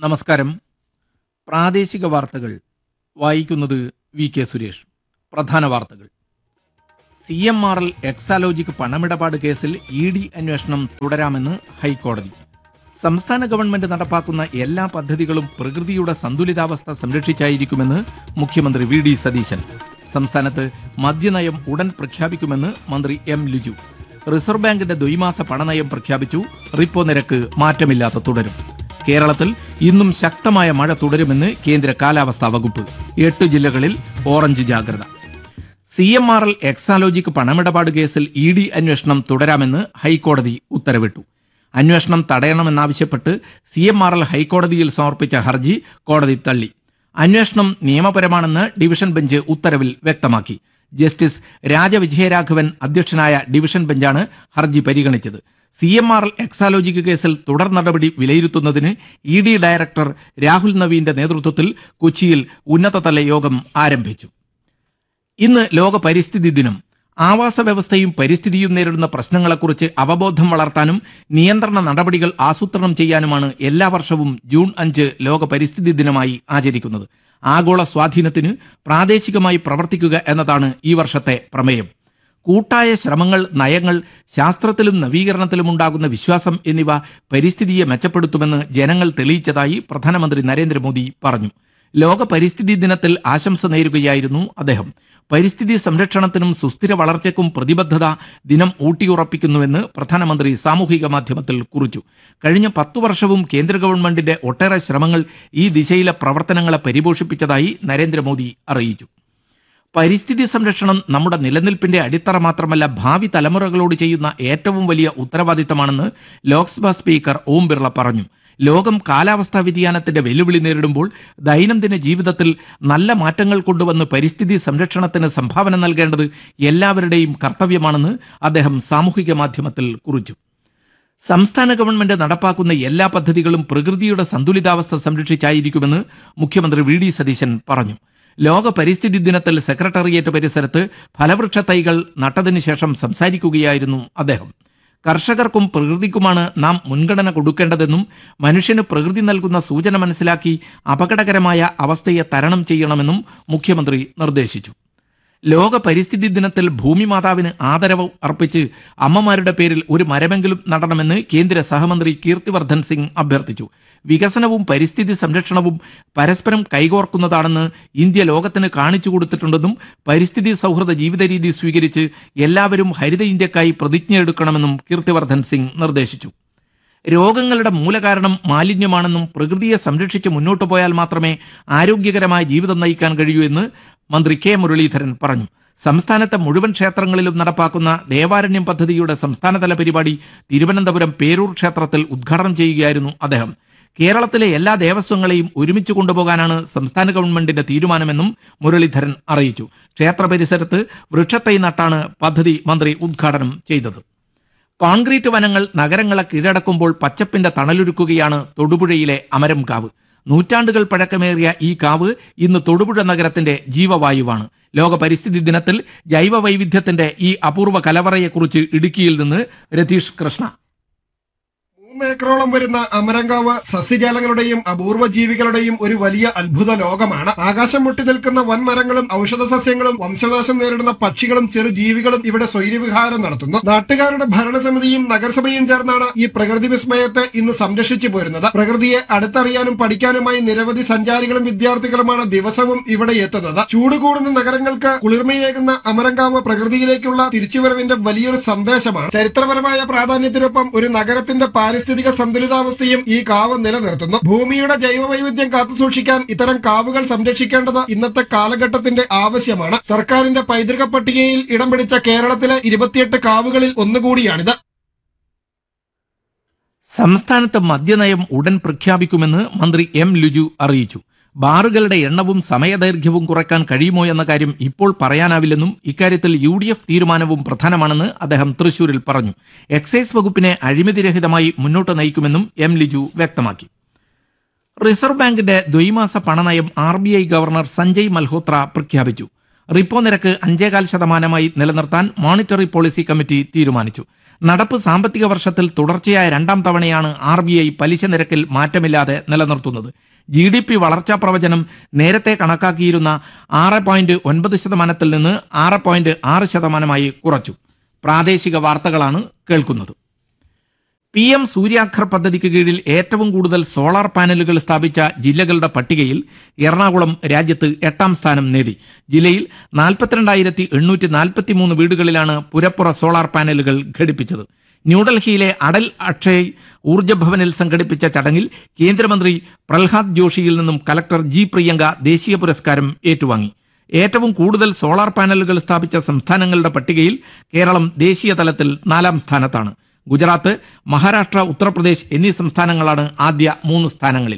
നമസ്കാരം പ്രാദേശിക വാർത്തകൾ വായിക്കുന്നത് വി കെ സുരേഷ് പ്രധാന വാർത്തകൾ C M R L Exalogic പണമിടപാട് കേസിൽ ഇ ഡി അന്വേഷണം തുടരാമെന്ന് ഹൈക്കോടതി സംസ്ഥാന ഗവൺമെന്റ് നടപ്പാക്കുന്ന എല്ലാ പദ്ധതികളും പ്രകൃതിയുടെ സന്തുലിതാവസ്ഥ സംരക്ഷിച്ചായിരിക്കുമെന്ന് മുഖ്യമന്ത്രി വി ഡി സതീശൻ സംസ്ഥാനത്ത് മദ്യനയം ഉടൻ പ്രഖ്യാപിക്കുമെന്ന് മന്ത്രി എം ലിജു റിസർവ് ബാങ്കിന്റെ ദ്വൈമാസ പണനയം പ്രഖ്യാപിച്ചു റിപ്പോ നിരക്ക് മാറ്റമില്ലാതെ തുടരും കേരളത്തിൽ ഇന്നും ശക്തമായ മഴ തുടരുമെന്ന് കേന്ദ്ര കാലാവസ്ഥാ വകുപ്പ് എട്ട് ജില്ലകളിൽ ഓറഞ്ച് ജാഗ്രത C M R L Exalogic പണമിടപാട് കേസിൽ ഇ ഡി അന്വേഷണം തുടരാമെന്ന് ഹൈക്കോടതി ഉത്തരവിട്ടു അന്വേഷണം തടയണമെന്നാവശ്യപ്പെട്ട് സി എം ആർ എൽ ഹൈക്കോടതിയിൽ സമർപ്പിച്ച ഹർജി കോടതി തള്ളി അന്വേഷണം നിയമപരമാണെന്ന് ഡിവിഷൻ ബെഞ്ച് ഉത്തരവിൽ വ്യക്തമാക്കി ജസ്റ്റിസ് രാജവിജയരാഘവൻ അധ്യക്ഷനായ ഡിവിഷൻ ബെഞ്ചാണ് ഹർജി പരിഗണിച്ചത് C M R L Exalogic കേസിൽ തുടർ നടപടി വിലയിരുത്തുന്നതിന് ഇ ഡി ഡയറക്ടർ രാഹുൽ നവീന്റെ നേതൃത്വത്തിൽ കൊച്ചിയിൽ ഉന്നതതല യോഗം ആരംഭിച്ചു ഇന്ന് ലോക പരിസ്ഥിതി ദിനം ആവാസ വ്യവസ്ഥയും പരിസ്ഥിതിയും നേരിടുന്ന പ്രശ്നങ്ങളെക്കുറിച്ച് അവബോധം വളർത്താനും നിയന്ത്രണ നടപടികൾ ആസൂത്രണം ചെയ്യാനുമാണ് എല്ലാ വർഷവും ജൂൺ അഞ്ച് ലോക പരിസ്ഥിതി ദിനമായി ആചരിക്കുന്നത് ആഗോള സ്വാധീനത്തിന് പ്രാദേശികമായി പ്രവർത്തിക്കുക എന്നതാണ് ഈ വർഷത്തെ പ്രമേയം കൂട്ടായ ശ്രമങ്ങൾ നയങ്ങൾ ശാസ്ത്രത്തിലും നവീകരണത്തിലും ഉണ്ടാകുന്ന വിശ്വാസം എന്നിവ പരിസ്ഥിതിയെ മെച്ചപ്പെടുത്തുമെന്ന് ജനങ്ങൾ തെളിയിച്ചതായി പ്രധാനമന്ത്രി നരേന്ദ്രമോദി പറഞ്ഞു ലോക പരിസ്ഥിതി ദിനത്തിൽ ആശംസ നേരുകയായിരുന്നു അദ്ദേഹം പരിസ്ഥിതി സംരക്ഷണത്തിനും സുസ്ഥിര വളർച്ചയ്ക്കും പ്രതിബദ്ധത ദിനം ഊട്ടിയുറപ്പിക്കുന്നുവെന്ന് പ്രധാനമന്ത്രി സാമൂഹിക മാധ്യമത്തിൽ കുറിച്ചു കഴിഞ്ഞ പത്തു വർഷവും കേന്ദ്ര ഗവൺമെന്റിന്റെ ഒട്ടേറെ ശ്രമങ്ങൾ ഈ ദിശയിലെ പ്രവർത്തനങ്ങളെ പരിപോഷിപ്പിച്ചതായി നരേന്ദ്രമോദി അറിയിച്ചു പരിസ്ഥിതി സംരക്ഷണം നമ്മുടെ നിലനിൽപ്പിന്റെ അടിത്തറ മാത്രമല്ല ഭാവി തലമുറകളോട് ചെയ്യുന്ന ഏറ്റവും വലിയ ഉത്തരവാദിത്തമാണെന്ന് ലോക്സഭാ സ്പീക്കർ ഓം ബിർള പറഞ്ഞു ലോകം കാലാവസ്ഥാ വ്യതിയാനത്തിന്റെ വെല്ലുവിളി നേരിടുമ്പോൾ ദൈനംദിന ജീവിതത്തിൽ നല്ല മാറ്റങ്ങൾ കൊണ്ടുവന്ന് പരിസ്ഥിതി സംരക്ഷണത്തിന് സംഭാവന നൽകേണ്ടത് എല്ലാവരുടെയും കർത്തവ്യമാണെന്ന് അദ്ദേഹം സാമൂഹിക മാധ്യമത്തിൽ കുറിച്ചു സംസ്ഥാന ഗവൺമെന്റ് നടപ്പാക്കുന്ന എല്ലാ പദ്ധതികളും പ്രകൃതിയുടെ സന്തുലിതാവസ്ഥ സംരക്ഷിച്ചായിരിക്കുമെന്ന് മുഖ്യമന്ത്രി വി ഡി സതീശൻ പറഞ്ഞു ലോക പരിസ്ഥിതി ദിനത്തിൽ സെക്രട്ടേറിയറ്റ് പരിസരത്ത് ഫലവൃക്ഷ തൈകൾ നട്ടതിനു ശേഷം സംസാരിക്കുകയായിരുന്നു അദ്ദേഹം കർഷകർക്കും പ്രകൃതിക്കുമാണ് നാം മുൻഗണന കൊടുക്കേണ്ടതെന്നും മനുഷ്യന് പ്രകൃതി നൽകുന്ന സൂചന മനസ്സിലാക്കി അപകടകരമായ അവസ്ഥയെ തരണം ചെയ്യണമെന്നും മുഖ്യമന്ത്രി നിർദ്ദേശിച്ചു ലോക പരിസ്ഥിതി ദിനത്തിൽ ഭൂമി മാതാവിന് ആദരവ് അർപ്പിച്ച് അമ്മമാരുടെ പേരിൽ ഒരു മരമെങ്കിലും നടണമെന്ന് കേന്ദ്ര സഹമന്ത്രി കീർത്തിവർദ്ധൻ സിംഗ് അഭ്യർത്ഥിച്ചു വികസനവും പരിസ്ഥിതി സംരക്ഷണവും പരസ്പരം കൈകോർക്കുന്നതാണെന്ന് ഇന്ത്യ ലോകത്തിന് കാണിച്ചു കൊടുത്തിട്ടുണ്ടെന്നും പരിസ്ഥിതി സൗഹൃദ ജീവിത രീതി സ്വീകരിച്ച് എല്ലാവരും ഹരിത ഇന്ത്യക്കായി പ്രതിജ്ഞയെടുക്കണമെന്നും കീർത്തിവർദ്ധൻ സിംഗ് നിർദ്ദേശിച്ചു രോഗങ്ങളുടെ മൂലകാരണം മാലിന്യമാണെന്നും പ്രകൃതിയെ സംരക്ഷിച്ച് മുന്നോട്ടു പോയാൽ മാത്രമേ ആരോഗ്യകരമായ ജീവിതം നയിക്കാൻ കഴിയൂ എന്ന് മന്ത്രി കെ മുരളീധരൻ പറഞ്ഞു സംസ്ഥാനത്തെ മുഴുവൻ ക്ഷേത്രങ്ങളിലും നടപ്പാക്കുന്ന ദേവാരണ്യം പദ്ധതിയുടെ സംസ്ഥാനതല പരിപാടി തിരുവനന്തപുരം പേരൂർ ക്ഷേത്രത്തിൽ ഉദ്ഘാടനം ചെയ്യുകയായിരുന്നു അദ്ദേഹം കേരളത്തിലെ എല്ലാ ദേവസ്വങ്ങളെയും ഒരുമിച്ച് കൊണ്ടുപോകാനാണ് സംസ്ഥാന ഗവൺമെന്റിന്റെ തീരുമാനമെന്നും മുരളീധരൻ അറിയിച്ചു ക്ഷേത്ര പരിസരത്ത് വൃക്ഷത്തൈ നട്ടാണ് പദ്ധതി മന്ത്രി ഉദ്ഘാടനം ചെയ്തത് കോൺക്രീറ്റ് വനങ്ങൾ നഗരങ്ങളെ കീഴടക്കുമ്പോൾ പച്ചപ്പിന്റെ തണലൊരുക്കുകയാണ് തൊടുപുഴയിലെ അമരംകാവ് നൂറ്റാണ്ടുകൾ പഴക്കമേറിയ ഈ കാവ് ഇന്ന് തൊടുപുഴ നഗരത്തിന്റെ ജീവവായുവാണ് ലോക പരിസ്ഥിതി ദിനത്തിൽ ജൈവ വൈവിധ്യത്തിന്റെ ഈ അപൂർവ കലവറയെക്കുറിച്ച് ഇടുക്കിയിൽ നിന്ന് രതീഷ് കൃഷ്ണ മൂന്ന് ഏക്കറോളം വരുന്ന അമരങ്കാവ് സസ്യജാലങ്ങളുടെയും അപൂർവ ജീവികളുടെയും ഒരു വലിയ അത്ഭുത ലോകമാണ് ആകാശം മുട്ടി നിൽക്കുന്ന വൻമരങ്ങളും ഔഷധ സസ്യങ്ങളും വംശനാശം നേരിടുന്ന പക്ഷികളും ചെറു ജീവികളും ഇവിടെ സ്വൈര്യവിഹാരം നടത്തുന്നു നാട്ടുകാരുടെ ഭരണസമിതിയും നഗരസഭയും ചേർന്നാണ് ഈ പ്രകൃതി വിസ്മയത്തെ ഇന്ന് സംരക്ഷിച്ചു പോരുന്നത് പ്രകൃതിയെ അടുത്തറിയാനും പഠിക്കാനുമായി നിരവധി സഞ്ചാരികളും വിദ്യാർത്ഥികളുമാണ് ദിവസവും ഇവിടെ എത്തുന്നത് ചൂട് കൂടുന്ന നഗരങ്ങൾക്ക് കുളിർമയേകുന്ന അമരങ്കാവ് പ്രകൃതിയിലേക്കുള്ള തിരിച്ചുവരവിന്റെ വലിയൊരു സന്ദേശമാണ് ചരിത്രപരമായ പ്രാധാന്യത്തിനൊപ്പം ഒരു നഗരത്തിന്റെ പാരിസ്ഥിതിക സന്തുലിതാവസ്ഥയും ഈ കാവ് നിലനിർത്തുന്നു ഭൂമിയുടെ ജൈവവൈവിധ്യം കാത്തുസൂക്ഷിക്കാൻ ഇത്തരം കാവുകൾ സംരക്ഷിക്കേണ്ടത് ഇന്നത്തെ കാലഘട്ടത്തിന്റെ ആവശ്യമാണ് സർക്കാരിന്റെ പൈതൃക പട്ടികയിൽ ഇടം പിടിച്ച കേരളത്തിലെ ഇരുപത്തിയെട്ട് കാവുകളിൽ ഒന്നുകൂടിയാണിത് സംസ്ഥാനത്ത് മദ്യനയം ഉടൻ പ്രഖ്യാപിക്കുമെന്ന് മന്ത്രി എം ലുജു അറിയിച്ചു ബാറുകളുടെ എണ്ണവും സമയദൈർഘ്യവും കുറയ്ക്കാൻ കഴിയുമോ എന്ന കാര്യം ഇപ്പോൾ പറയാനാവില്ലെന്നും ഇക്കാര്യത്തിൽ യു ഡി എഫ് തീരുമാനവും പ്രധാനമാണെന്ന് അദ്ദേഹം തൃശൂരിൽ പറഞ്ഞു എക്സൈസ് വകുപ്പിനെ അഴിമതിരഹിതമായി മുന്നോട്ട് നയിക്കുമെന്നും എം ലിജു വ്യക്തമാക്കി റിസർവ് ബാങ്കിന്റെ ദ്വൈമാസ പണനയം R B I governor Sanjay Malhotra പ്രഖ്യാപിച്ചു റിപ്പോ നിരക്ക് അഞ്ചേകാൽ ശതമാനമായി നിലനിർത്താൻ മോണിറ്ററി പോളിസി കമ്മിറ്റി തീരുമാനിച്ചു നടപ്പ് സാമ്പത്തിക വർഷത്തിൽ തുടർച്ചയായ രണ്ടാം തവണയാണ് ആർ ബി ഐ പലിശ നിരക്കിൽ മാറ്റമില്ലാതെ നിലനിർത്തുന്നത് ജി ഡി പി വളർച്ചാ പ്രവചനം നേരത്തെ കണക്കാക്കിയിരുന്ന ആറ് പോയിന്റ് ഒൻപത് ശതമാനത്തിൽ നിന്ന് ആറ് പോയിന്റ് ആറ് ശതമാനമായി കുറച്ചു പ്രാദേശിക വാർത്തകളാണ് കേൾക്കുന്നത് പി എം സൂര്യാഘർ പദ്ധതിക്ക് കീഴിൽ ഏറ്റവും കൂടുതൽ സോളാർ പാനലുകൾ സ്ഥാപിച്ച ജില്ലകളുടെ പട്ടികയിൽ എറണാകുളം രാജ്യത്ത് എട്ടാം സ്ഥാനം നേടി ജില്ലയിൽ നാൽപ്പത്തിരണ്ടായിരത്തി എണ്ണൂറ്റി നാൽപ്പത്തി മൂന്ന് വീടുകളിലാണ് പുരപ്പുറ സോളാർ പാനലുകൾ ഘടിപ്പിച്ചത് ന്യൂഡൽഹിയിലെ അടൽ അക്ഷയ് ഊർജ്ജ ഭവനിൽ സംഘടിപ്പിച്ച ചടങ്ങിൽ കേന്ദ്രമന്ത്രി പ്രഹ്ലാദ് ജോഷിയിൽ നിന്നും കലക്ടർ ജി പ്രിയങ്ക ദേശീയ പുരസ്കാരം ഏറ്റുവാങ്ങി ഏറ്റവും കൂടുതൽ സോളാർ പാനലുകൾ സ്ഥാപിച്ച സംസ്ഥാനങ്ങളുടെ പട്ടികയിൽ കേരളം ദേശീയ തലത്തിൽ നാലാം സ്ഥാനത്താണ് ഗുജറാത്ത് മഹാരാഷ്ട്ര ഉത്തർപ്രദേശ് എന്നീ സംസ്ഥാനങ്ങളാണ് ആദ്യ മൂന്ന് സ്ഥാനങ്ങളിൽ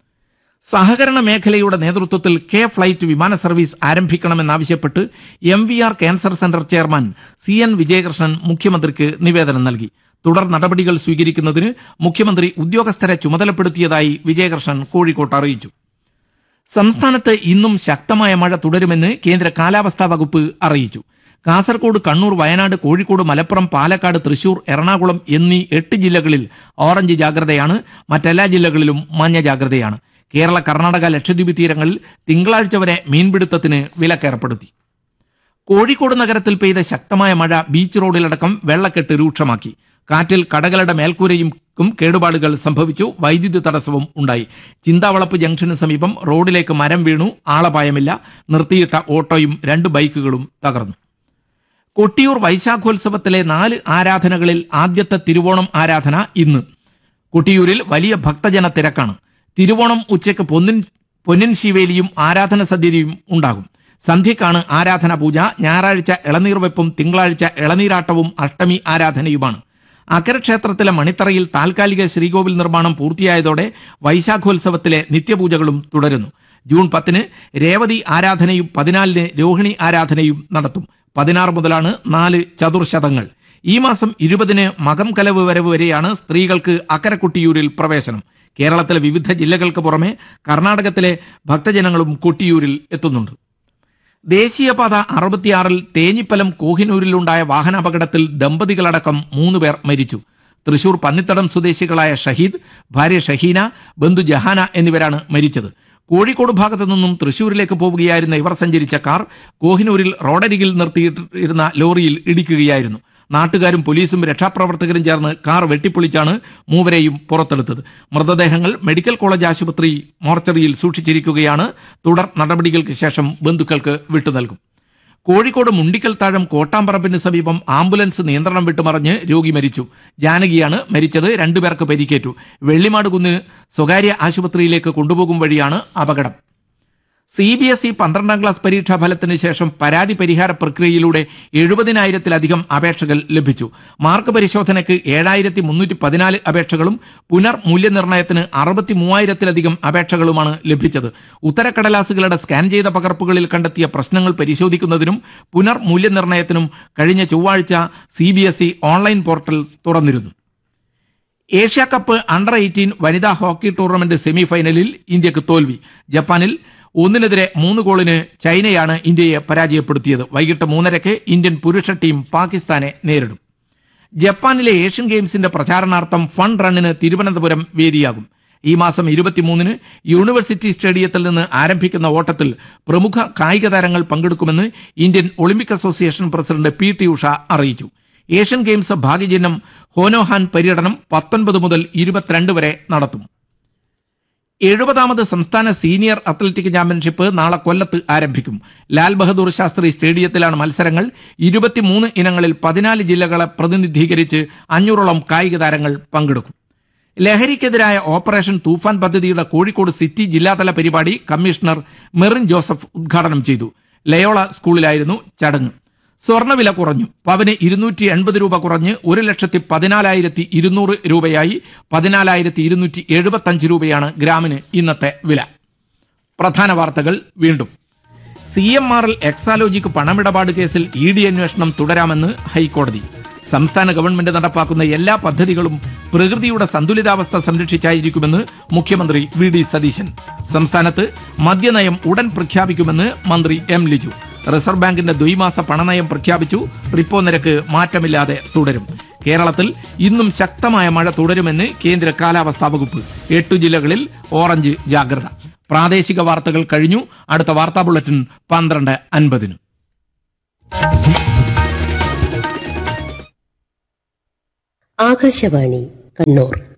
സഹകരണ മേഖലയുടെ നേതൃത്വത്തിൽ കെ ഫ്ലൈറ്റ് വിമാന സർവീസ് ആരംഭിക്കണമെന്നാവശ്യപ്പെട്ട് M V R cancer centre chairman C N Vijayakrishnan മുഖ്യമന്ത്രിക്ക് നിവേദനം നൽകി തുടർ നടപടികൾ സ്വീകരിക്കുന്നതിന് മുഖ്യമന്ത്രി ഉദ്യോഗസ്ഥരെ ചുമതലപ്പെടുത്തിയതായി വിജയകൃഷ്ണൻ കോഴിക്കോട്ട് അറിയിച്ചു സംസ്ഥാനത്ത് ഇന്നും ശക്തമായ മഴ തുടരുമെന്ന് കേന്ദ്ര കാലാവസ്ഥാ വകുപ്പ് അറിയിച്ചു കാസർഗോഡ് കണ്ണൂർ വയനാട് കോഴിക്കോട് മലപ്പുറം പാലക്കാട് തൃശൂർ എറണാകുളം എന്നീ എട്ട് ജില്ലകളിൽ ഓറഞ്ച് ജാഗ്രതയാണ് മറ്റെല്ലാ ജില്ലകളിലും മഞ്ഞ ജാഗ്രതയാണ് കേരള കർണാടക ലക്ഷദ്വീപ് തീരങ്ങളിൽ തിങ്കളാഴ്ച വരെ മീൻപിടുത്തത്തിന് വിലക്കേർപ്പെടുത്തി കോഴിക്കോട് നഗരത്തിൽ പെയ്ത ശക്തമായ മഴ ബീച്ച് റോഡിലടക്കം വെള്ളക്കെട്ട് രൂക്ഷമാക്കി കാറ്റിൽ കടകളുടെ മേൽക്കൂരയും ക്കും കേടുപാടുകൾ സംഭവിച്ചു വൈദ്യുതി തടസ്സവും ഉണ്ടായി ചിന്താവളപ്പ് ജംഗ്ഷന് സമീപം റോഡിലേക്ക് മരം വീണു ആളപായമില്ല നിർത്തിയിട്ട ഓട്ടോയും രണ്ട് ബൈക്കുകളും തകർന്നു കൊട്ടിയൂർ വൈശാഖോത്സവത്തിലെ നാല് ആരാധനകളിൽ ആദ്യത്തെ തിരുവോണം ആരാധന ഇന്ന് കൊട്ടിയൂരിൽ വലിയ ഭക്തജന തിരക്കാണ് തിരുവോണം ഉച്ചയ്ക്ക് പൊന്നിൻ പൊന്നിൻ ശിവേലിയും ആരാധന സദ്യയും ഉണ്ടാകും സന്ധ്യക്കാണ് ആരാധന പൂജ ഞായറാഴ്ച ഇളനീർ വെപ്പും തിങ്കളാഴ്ച ഇളനീരാട്ടവും അഷ്ടമി ആരാധനയുമാണ് അക്കര ക്ഷേത്രത്തിലെ മണിത്തറയിൽ താൽക്കാലിക ശ്രീകോവിൽ നിർമ്മാണം പൂർത്തിയായതോടെ വൈശാഖോത്സവത്തിലെ നിത്യപൂജകളും തുടരുന്നു ജൂൺ പത്തിന് രേവതി ആരാധനയും പതിനാലിന് രോഹിണി ആരാധനയും നടത്തും പതിനാറ് മുതലാണ് നാല് ചതുർശതങ്ങൾ ഈ മാസം ഇരുപതിന് മകം കലവ് വരവ് വരെയാണ് സ്ത്രീകൾക്ക് അക്കരക്കുട്ടിയൂരിൽ പ്രവേശനം കേരളത്തിലെ വിവിധ ജില്ലകൾക്ക് പുറമെ കർണാടകത്തിലെ ഭക്തജനങ്ങളും കൊട്ടിയൂരിൽ എത്തുന്നുണ്ട് ദേശീയപാത അറുപത്തിയാറിൽ തേഞ്ഞിപ്പലം കോഹിനൂരിലുണ്ടായ വാഹനാപകടത്തിൽ ദമ്പതികളടക്കം മൂന്ന് പേർ മരിച്ചു തൃശൂർ പന്നിത്തടം സ്വദേശികളായ ഷഹീദ് ഭാര്യ ഷഹീന ബന്ധു ജഹാന എന്നിവരാണ് മരിച്ചത് കോഴിക്കോട് ഭാഗത്തു നിന്നും തൃശൂരിലേക്ക് പോവുകയായിരുന്ന ഇവർ സഞ്ചരിച്ച കാർ കോഹിനൂരിൽ റോഡരികിൽ നിർത്തിയിട്ടിരുന്ന ലോറിയിൽ ഇടിക്കുകയായിരുന്നു നാട്ടുകാരും പോലീസും രക്ഷാപ്രവർത്തകരും ചേർന്ന് കാർ വെട്ടിപ്പൊളിച്ചാണ് മൂവരെയും പുറത്തെടുത്തത് മൃതദേഹങ്ങൾ മെഡിക്കൽ കോളേജ് ആശുപത്രി മോർച്ചറിയിൽ സൂക്ഷിച്ചിരിക്കുകയാണ് തുടർ നടപടികൾക്ക് ശേഷം ബന്ധുക്കൾക്ക് വിട്ടുനൽകും കോഴിക്കോട് മുണ്ടിക്കൽ താഴം കോട്ടാമ്പറമ്പിന് സമീപം ആംബുലൻസ് നിയന്ത്രണം വിട്ടുമറിഞ്ഞ് രോഗി മരിച്ചു ജാനകിയാണ് മരിച്ചത് രണ്ടുപേർക്ക് പരിക്കേറ്റു വെള്ളിമാട് കുന്ന് സ്വകാര്യ ആശുപത്രിയിലേക്ക് കൊണ്ടുപോകും വഴിയാണ് അപകടം സി ബി എസ് ഇ പന്ത്രണ്ടാം ക്ലാസ് പരീക്ഷാ ഫലത്തിന് ശേഷം പരാതി പരിഹാര പ്രക്രിയയിലൂടെ എഴുപതിനായിരത്തിലധികം അപേക്ഷകൾ ലഭിച്ചു മാർക്ക് പരിശോധനയ്ക്ക് ഏഴായിരത്തി മുന്നൂറ്റി പതിനാല് അപേക്ഷകളും പുനർ മൂല്യനിർണ്ണയത്തിന് അറുപത്തി മൂവായിരത്തിലധികം അപേക്ഷകളുമാണ് ലഭിച്ചത് ഉത്തരക്കടലാസുകളുടെ സ്കാൻ ചെയ്ത പകർപ്പുകളിൽ കണ്ടെത്തിയ പ്രശ്നങ്ങൾ പരിശോധിക്കുന്നതിനും പുനർ മൂല്യനിർണ്ണയത്തിനും കഴിഞ്ഞ ചൊവ്വാഴ്ച C B S E online portal തുറന്നിരുന്നു ഏഷ്യ കപ്പ് അണ്ടർ എയ്റ്റീൻ വനിതാ ഹോക്കി ടൂർണമെന്റ് സെമിഫൈനലിൽ ഇന്ത്യക്ക് തോൽവി ജപ്പാനിൽ ഒന്നിനെതിരെ മൂന്ന് ഗോളിന് ചൈനയാണ് ഇന്ത്യയെ പരാജയപ്പെടുത്തിയത് വൈകിട്ട് മൂന്നരയ്ക്ക് ഇന്ത്യൻ പുരുഷ ടീം പാകിസ്ഥാനെ നേരിടും ജപ്പാനിലെ ഏഷ്യൻ ഗെയിംസിന്റെ പ്രചാരണാർത്ഥം ഫണ്ട് റണ്ണിന് തിരുവനന്തപുരം വേദിയാകും ഈ മാസം ഇരുപത്തിമൂന്നിന് യൂണിവേഴ്സിറ്റി സ്റ്റേഡിയത്തിൽ നിന്ന് ആരംഭിക്കുന്ന ഓട്ടത്തിൽ പ്രമുഖ കായിക താരങ്ങൾ പങ്കെടുക്കുമെന്ന് Indian Olympic association president P T Usha അറിയിച്ചു ഏഷ്യൻ ഗെയിംസ് ഭാഗ്യചിഹ്നം ഹോനോഹാൻ പര്യടനം പത്തൊൻപത് മുതൽ ഇരുപത്തിരണ്ട് വരെ നടത്തും എഴുപതാമത് സംസ്ഥാന സീനിയർ അത്ലറ്റിക് ചാമ്പ്യൻഷിപ്പ് നാളെ കൊല്ലത്ത് ആരംഭിക്കും ലാൽ ബഹദൂർ ശാസ്ത്രി സ്റ്റേഡിയത്തിലാണ് മത്സരങ്ങൾ ഇരുപത്തിമൂന്ന് ഇനങ്ങളിൽ പതിനാല് ജില്ലകളെ പ്രതിനിധീകരിച്ച് അഞ്ഞൂറോളം കായിക താരങ്ങൾ പങ്കെടുക്കും ലഹരിക്കെതിരായ ഓപ്പറേഷൻ തൂഫാൻ പദ്ധതിയുടെ കോഴിക്കോട് സിറ്റി ജില്ലാതല പരിപാടി കമ്മീഷണർ മെറിൻ ജോസഫ് ഉദ്ഘാടനം ചെയ്തു ലയോള സ്കൂളിലായിരുന്നു ചടങ്ങ് സ്വർണ്ണവില കുറഞ്ഞു പവന് ഇരുന്നൂറ്റി എൺപത് രൂപ കുറഞ്ഞ് ഒരു ലക്ഷത്തി പതിനാലായിരത്തി ഇരുന്നൂറ് രൂപയായി പതിനാലായിരത്തി ഇരുന്നൂറ്റി എഴുപത്തഞ്ച് രൂപയാണ് ഗ്രാമിന് ഇന്നത്തെ വില പ്രധാന വാർത്തകൾ വീണ്ടും C M R L Exalogic പണമിടപാട് കേസിൽ ഇ ഡി അന്വേഷണം തുടരാമെന്ന് ഹൈക്കോടതി സംസ്ഥാന ഗവൺമെന്റ് നടപ്പാക്കുന്ന എല്ലാ പദ്ധതികളും പ്രകൃതിയുടെ സന്തുലിതാവസ്ഥ സംരക്ഷിച്ചായിരിക്കുമെന്ന് മുഖ്യമന്ത്രി വി ഡി സതീശൻ സംസ്ഥാനത്ത് മദ്യനയം ഉടൻ പ്രഖ്യാപിക്കുമെന്ന് മന്ത്രി എം ലിജു റിസർവ് ബാങ്കിന്റെ ദ്വൈമാസ പണനയം പ്രഖ്യാപിച്ചു റിപ്പോ നിരക്ക് മാറ്റമില്ലാതെ തുടരും കേരളത്തിൽ ഇന്നും ശക്തമായ മഴ തുടരുമെന്ന് കേന്ദ്ര കാലാവസ്ഥാ വകുപ്പ് എട്ടു ജില്ലകളിൽ ഓറഞ്ച് ജാഗ്രത പ്രാദേശിക വാർത്തകൾ കഴിഞ്ഞു അടുത്ത വാർത്താ ബുള്ളറ്റിൻ പന്ത്രണ്ട് അൻപതിന് ആകാശവാണി കണ്ണൂർ